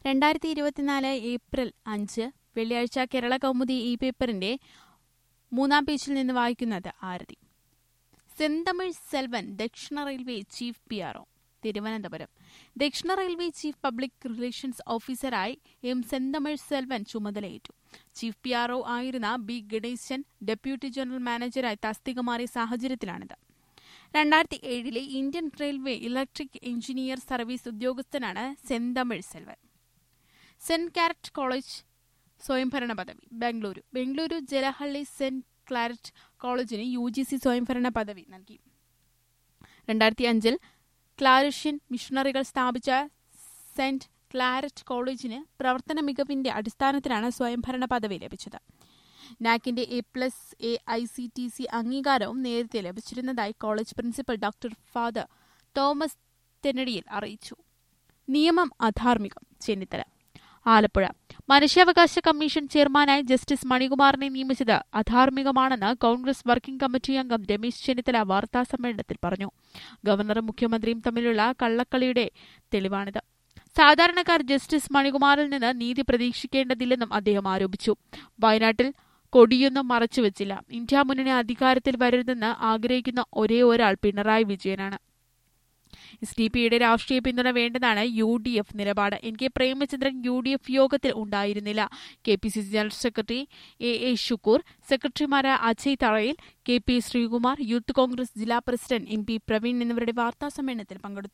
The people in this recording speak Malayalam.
രണ്ടായിരത്തി ഇരുപത്തിനാല് ഏപ്രിൽ അഞ്ച് വെള്ളിയാഴ്ച കേരള കൗമുദി ഈ പേപ്പറിന്റെ മൂന്നാം പേജിൽ നിന്ന് വായിക്കുന്നത് ആരതി സെന്തമിഴ് സെൽവൻ ദക്ഷിണ railway chief P R O Thiruvananthapuram ദക്ഷിണ റെയിൽവേ ചീഫ് പബ്ലിക് റിലേഷൻസ് ഓഫീസറായി എം സെന്തമിഴ് സെൽവൻ ചുമതലയേറ്റു ചീഫ് പി ആർഒ ആയിരുന്ന ബി ഗണേശൻ ഡെപ്യൂട്ടി ജനറൽ മാനേജരായി തസ്തിക മാറിയ സാഹചര്യത്തിലാണിത് രണ്ടായിരത്തി ഏഴിലെ Indian railway electric engineer service ഉദ്യോഗസ്ഥനാണ് സെന്തമിഴ് സെൽവൻ സെന്റ് കാരറ്റ് കോളേജ് സ്വയംഭരണ പദവി ബംഗളൂരു ബംഗളൂരു ജലഹള്ളി സെന്റ് ക്ലാരറ്റ് കോളേജിന് യു ജി സി സ്വയംഭരണ പദവി നൽകി രണ്ടായിരത്തി അഞ്ചിൽ ക്ലാരിഷ്യൻ മിഷണറികൾ സ്ഥാപിച്ച സെന്റ് ക്ലാരറ്റ് കോളേജിന് പ്രവർത്തന മികവിന്റെ അടിസ്ഥാനത്തിലാണ് സ്വയംഭരണ പദവി ലഭിച്ചത് നാക്കിന്റെ A plus A I C T C അംഗീകാരവും നേരത്തെ ലഭിച്ചിരുന്നതായി college principal doctor father Thomas Thennadiyil അറിയിച്ചു നിയമം അധാർമികം ചെന്നിത്തല ആലപ്പുഴ മനുഷ്യാവകാശ കമ്മീഷൻ ചെയർമാനായി ജസ്റ്റിസ് മണികുമാറിനെ നിയമിച്ചത് അധാർമികമാണെന്ന് കോൺഗ്രസ് വർക്കിംഗ് കമ്മിറ്റി അംഗം രമേശ് ചെന്നിത്തല വാർത്താസമ്മേളനത്തിൽ പറഞ്ഞു ഗവർണറും മുഖ്യമന്ത്രിയും തമ്മിലുള്ള കള്ളക്കളിയുടെ തെളിവാണിത് സാധാരണക്കാർ ജസ്റ്റിസ് മണികുമാറിൽ നിന്ന് നീതി പ്രതീക്ഷിക്കേണ്ടതില്ലെന്നും അദ്ദേഹം ആരോപിച്ചു വയനാട്ടിൽ കൊടിയൊന്നും മറച്ചുവെച്ചില്ല ഇന്ത്യ മുന്നണി അധികാരത്തിൽ വരരുതെന്ന് ആഗ്രഹിക്കുന്ന ഒരേ ഒരാൾ പിണറായി വിജയനാണ് എസ് ഡി പിയുടെ രാഷ്ട്രീയ പിന്തുണ വേണ്ടതാണ് യു ഡി എഫ് നിലപാട് N K Premachandran U D F യോഗത്തിൽ ഉണ്ടായിരുന്നില്ല K P C C general secretary A A Shukkur സെക്രട്ടറിമാരായ Ajay Tharayil K P Sreekumar youth Congress ജില്ലാ പ്രസിഡന്റ് എം പി പ്രവീൺ എന്നിവരുടെ വാർത്താസമ്മേളനത്തിൽ പങ്കെടുത്തു